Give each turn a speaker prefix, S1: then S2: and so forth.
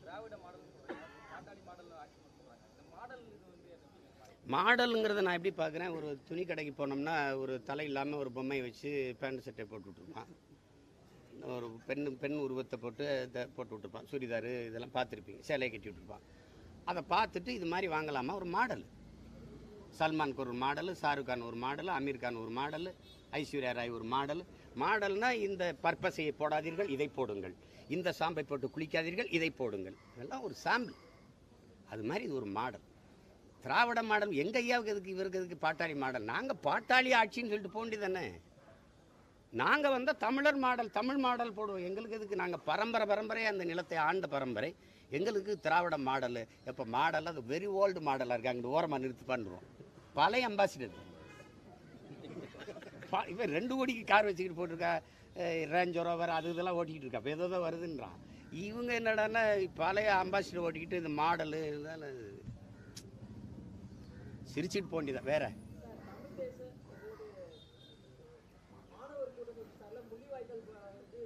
S1: திராவிட model சொல்றாங்க பாட்டாளி model ஆட்சி சொல்றாங்க இந்த மாடல் இது வந்து எப்படி
S2: மாடலுங்கிறத நான் எப்படி பார்க்குறேன் ஒரு துணி கடைக்கு போனோம்னா ஒரு தலை இல்லாமல் ஒரு பொம்மையை வச்சு பேண்ட் சட்டை போட்டு விட்ருப்பான் ஒரு பெண் பெண் உருவத்தை போட்டு இதை போட்டு விட்ருப்பான் சுடிதார் இதெல்லாம் பார்த்துருப்பீங்க சேலையை கட்டி விட்ருப்பான் அதை பார்த்துட்டு இது மாதிரி வாங்கலாமா ஒரு மாடல் சல்மானுக்கு ஒரு மாடலு ஷாருக் கான் ஒரு மாடலு அமீர் கான் ஒரு மாடலு ஐஸ்வர்யா ராய் ஒரு மாடல் மாடல்னா இந்த பர்பஸையை போடாதீர்கள் இதை போடுங்கள் இந்த சாம்பை போட்டு குளிக்காதீர்கள் இதை போடுங்கள் இதெல்லாம் ஒரு சாம்பிள் அது மாதிரி இது ஒரு மாடல் திராவிட மாடல் எங்க ஐயாவுக்கு எதுக்கு இவருக்கு எதுக்கு பாட்டாளி மாடல் நாங்கள் பாட்டாளி ஆட்சின்னு சொல்லிட்டு போண்டி தானே நாங்கள் வந்த தமிழர் மாடல் தமிழ் மாடல் போடுவோம் எங்களுக்கு எதுக்கு நாங்கள் பரம்பரை பரம்பரையாக அந்த நிலத்தை ஆண்ட பரம்பரை எங்களுக்கு திராவிட மாடல் எப்போ மாடல் அது வெரி ஓல்டு மாடலாக இருக்குது அங்கிட்டு ஓரமாக நிறுத்தி பண்ணுறோம் பழைய அம்பாசிடர் பா இவன் ரெண்டு கோடிக்கு கார் வச்சுக்கிட்டு போட்டிருக்கா ரேஞ்ச் ரோவர் அது இதெல்லாம் ஓட்டிக்கிட்டு இருக்கா இப்போ ஏதோ தான் வருதுன்றான் இவங்க என்னடான்னா பழைய அம்பாசிடர் ஓட்டிக்கிட்டு இந்த மாடலு இதெல்லாம் சிரிச்சிட்டு போண்டிதான் வேற
S3: மாணவர் கூட்டத்தில் முள்ளிவாய்க்கால்